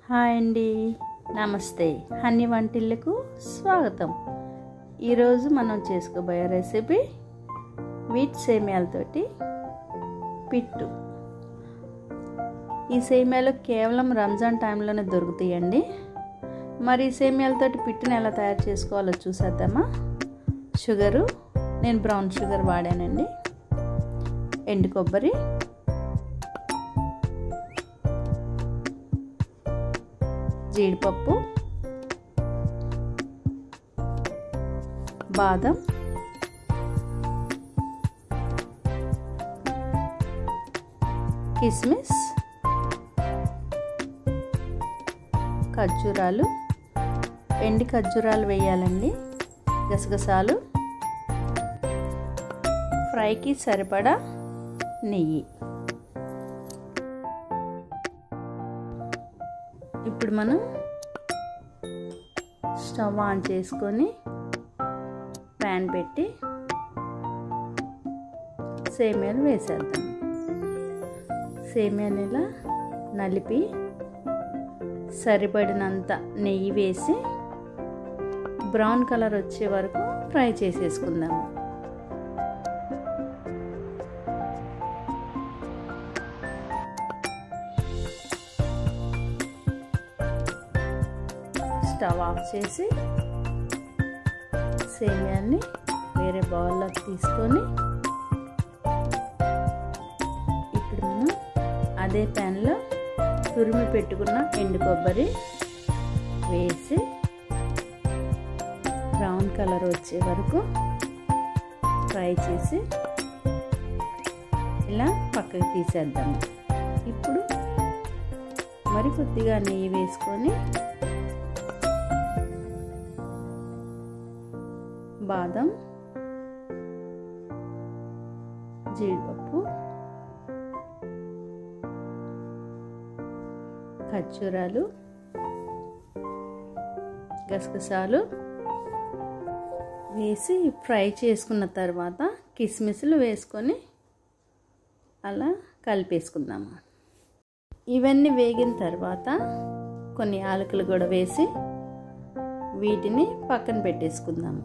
hi అండి నమస్తే honey వంటిల్లకు స్వాగతం ఈరోజు మనం చేసుకోబోయే రెసిపీ వీట్ సేమియాలతోటి పిట్టు ఈ సేమియాలు కేవలం రంజాన్ టైంలోనే దొరుకుతాయండి మరి ఈ సేమియాలతోటి పిట్టుని ఎలా తయారు చేసుకోవాలో చూసేద్దామా షుగరు నేను బ్రౌన్ షుగర్ వాడానండి ఎండు కొబ్బరి జీడిపప్పు బాదం కిస్మిస్ ఖర్జూరాలు ఎండి ఖర్జూరాలు వేయాలండి గసగసాలు ఫ్రైకి సరిపడా నెయ్యి ఇప్పుడు మనం స్టవ్ ఆన్ చేసుకొని ప్యాన్ పెట్టి సేమియాలు వేసేద్దాం సేమియాని ఇలా నలిపి సరిపడినంత నెయ్యి వేసి బ్రౌన్ కలర్ వచ్చే వరకు ఫ్రై చేసేసుకుందాము స్టవ్ ఆఫ్ చేసి సేమియాన్ని వేరే బౌల్లోకి తీసుకొని ఇప్పుడు మనం అదే ప్యాన్లో తురిమి పెట్టుకున్న ఎండు కొబ్బరి వేసి బ్రౌన్ కలర్ వచ్చే వరకు ఫ్రై చేసి ఇలా పక్కకి తీసేద్దాము ఇప్పుడు మరి కొద్దిగా నెయ్యి వేసుకొని బాదం జీడిపప్పు ఖర్జూరాలు గసగసాలు వేసి ఫ్రై చేసుకున్న తర్వాత కిస్మిస్లు వేసుకొని అలా కలిపేసుకుందాము ఇవన్నీ వేగిన తర్వాత కొన్ని ఆలుకలు కూడా వేసి వీటిని పక్కన పెట్టేసుకుందాము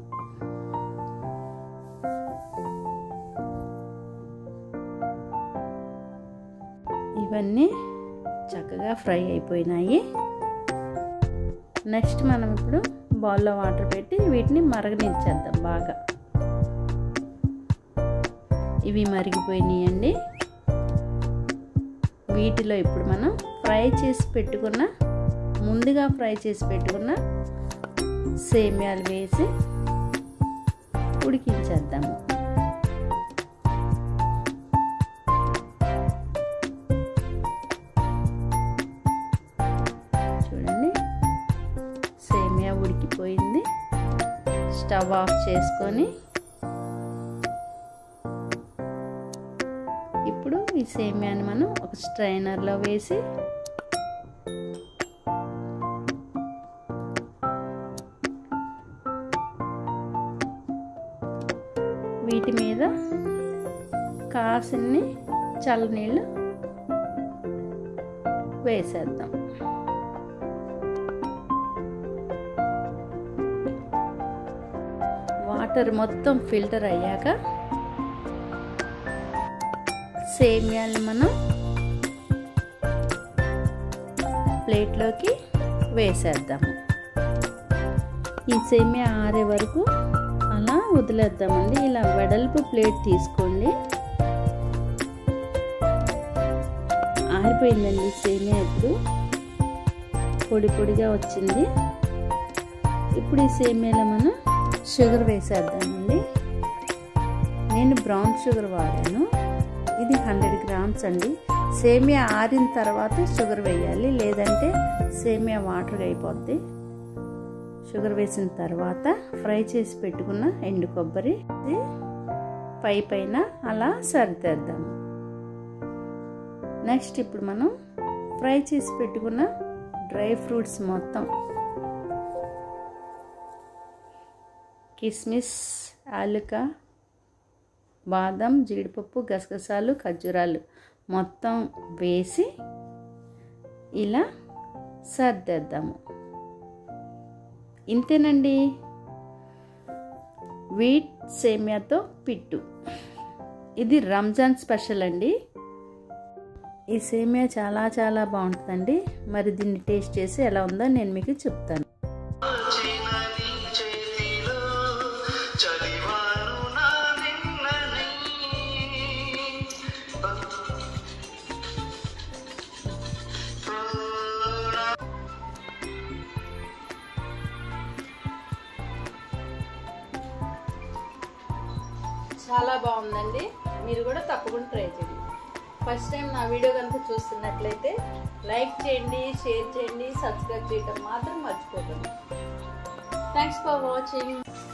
ఇవన్నీ చక్కగా ఫ్రై అయిపోయినాయి నెక్స్ట్ మనం ఇప్పుడు బౌల్లో వాటర్ పెట్టి వీటిని మరగనిచ్చేద్దాం బాగా ఇవి మరిగిపోయినాయండి వీటిలో ఇప్పుడు మనం ఫ్రై చేసి పెట్టుకున్న ముందుగా ఫ్రై చేసి పెట్టుకున్న సేమియాలు వేసి ఉడికించేద్దాము చూడండి సేమియా ఉడికిపోయింది స్టవ్ ఆఫ్ చేసుకొని ఇప్పుడు ఈ సేమియాని మనం ఒక స్ట్రైనర్లో వేసి వీటి మీద కాసిన్ని చల్లనీళ్ళు వేసేద్దాం వాటర్ మొత్తం ఫిల్టర్ అయ్యాక సేమియాలు మనం ప్లేట్లోకి వేసేద్దాము ఈ సేమియా ఆరే వరకు అలా వదిలేద్దామండి ఇలా వెడల్పు ప్లేట్ తీసుకోండి ఆరిపోయిందండి సేమియా ఇప్పుడు పొడి పొడిగా వచ్చింది ఇప్పుడు ఈ సేమియాలో మనం షుగర్ వేసేద్దామండి నేను బ్రౌన్ షుగర్ వాడాను ఇది హండ్రెడ్ గ్రామ్స్ అండి సేమియా ఆరిన తర్వాత షుగర్ వేయాలి లేదంటే సేమియా వాటర్ అయిపోద్ది షుగర్ వేసిన తర్వాత ఫ్రై చేసి పెట్టుకున్న ఎండు కొబ్బరి పై పైన అలా సరితేద్దాము నెక్స్ట్ ఇప్పుడు మనం ఫ్రై చేసి పెట్టుకున్న డ్రై ఫ్రూట్స్ మొత్తం కిస్మిస్ ఆలుక బాదం జీడిపప్పు గసగసాలు ఖర్జూరాలు మొత్తం వేసి ఇలా సర్దేద్దాము ఇంతేనండి వీట్ సేమియాతో పిట్టు ఇది రంజాన్ స్పెషల్ అండి ఈ సేమియా చాలా చాలా బాగుంటుందండి మరి దీన్ని టేస్ట్ చేసి ఎలా ఉందో నేను మీకు చెప్తాను చాలా బాగుందండి మీరు కూడా తప్పకుండా ట్రై చేయండి ఫస్ట్ టైం నా వీడియో కనుక చూస్తున్నట్లయితే లైక్ చేయండి షేర్ చేయండి సబ్స్క్రైబ్ చేయడం మాత్రం మర్చిపోకండి థ్యాంక్స్ ఫర్ వాచింగ్